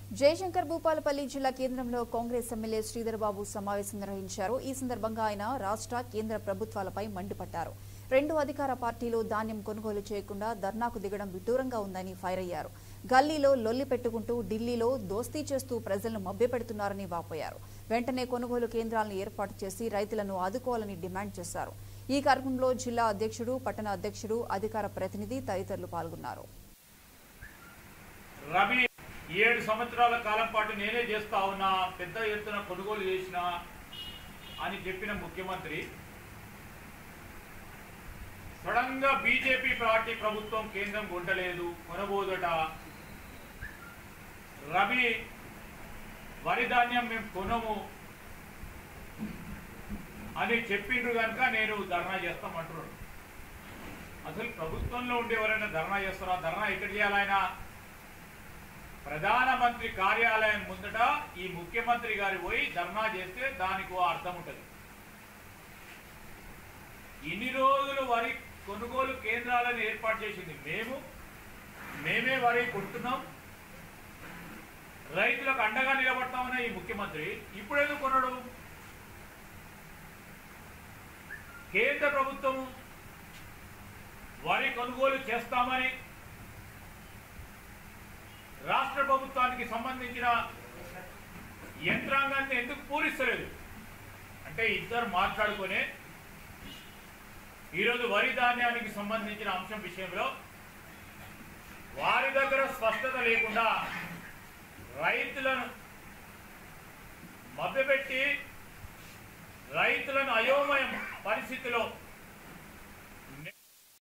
జయశంకర్ భూపాలపల్లి జిల్లా కేంద్రంలో కాంగ్రెస్ ఎమ్మెల్యే శ్రీధర్ బాబు సమావేశం నిర్వహించారు ఈ సందర్భంగా ఆయన రాష్ట్ర కేంద్ర ప్రభుత్వాలపై మండిపడ్డారు రెండు అధికార పార్టీలు ధాన్యం కొనుగోలు చేయకుండా ధర్నాకు దిగడం విడ్డూరంగా ఉందని ఫైర్ అయ్యారు గల్లీలో లొల్లి పెట్టుకుంటూ ఢిల్లీలో దోస్తీ చేస్తూ ప్రజలను మభ్యపెడుతున్నారని వాపోయారు వెంటనే కొనుగోలు కేంద్రాలను ఏర్పాటు చేసి రైతులను ఆదుకోవాలని డిమాండ్ చేశారు ఈ కార్యక్రమంలో జిల్లా అధ్యక్షుడు పట్టణ అధ్యక్షుడు అధికార ప్రతినిధి తదితరులు పాల్గొన్నారు రబీ ఏడు సంవత్సరాల కాలం పాటు నేనే చేస్తా ఉన్నా పెద్ద ఎత్తున కొనుగోలు చేసిన అని చెప్పిన ముఖ్యమంత్రి సడన్ గా బీజేపీ పార్టీ ప్రభుత్వం కేంద్రం ఉండలేదు కొనబోదట రబీ వరి ధాన్యం మేము కొనము అని చెప్పిండ్రు కనుక నేను ధర్నా చేస్తామంటున్నాడు అసలు ప్రభుత్వంలో ఉండి ఎవరైనా ధర్నా చేస్తారా ధర్నా ఎక్కడ చేయాలైనా ప్రధానమంత్రి కార్యాలయం ముందట ఈ ముఖ్యమంత్రి గారి పోయి ధర్నా చేస్తే దానికి ఓ అర్థం ఉంటుంది ఇన్ని రోజులు వరి కొనుగోలు కేంద్రాలను ఏర్పాటు చేసింది మేము మేమే వరి కొంటున్నాం రైతులకు అండగా నిలబడతామన్న ఈ ముఖ్యమంత్రి ఇప్పుడేందుకు కొనడు కేంద్ర ప్రభుత్వం వరి కొనుగోలు చేస్తామని రాష్ట్ర ప్రభుత్వానికి సంబంధించిన యంత్రాంగాన్ని ఎందుకు పూరిస్తలేదు అంటే ఇద్దరు మాట్లాడుకునే ఈరోజు వరి ధాన్యానికి సంబంధించిన అంశం విషయంలో వారి దగ్గర స్పష్టత లేకుండా రైతులను మభ్యపెట్టి రైతులను అయోమయం పరిస్థితిలో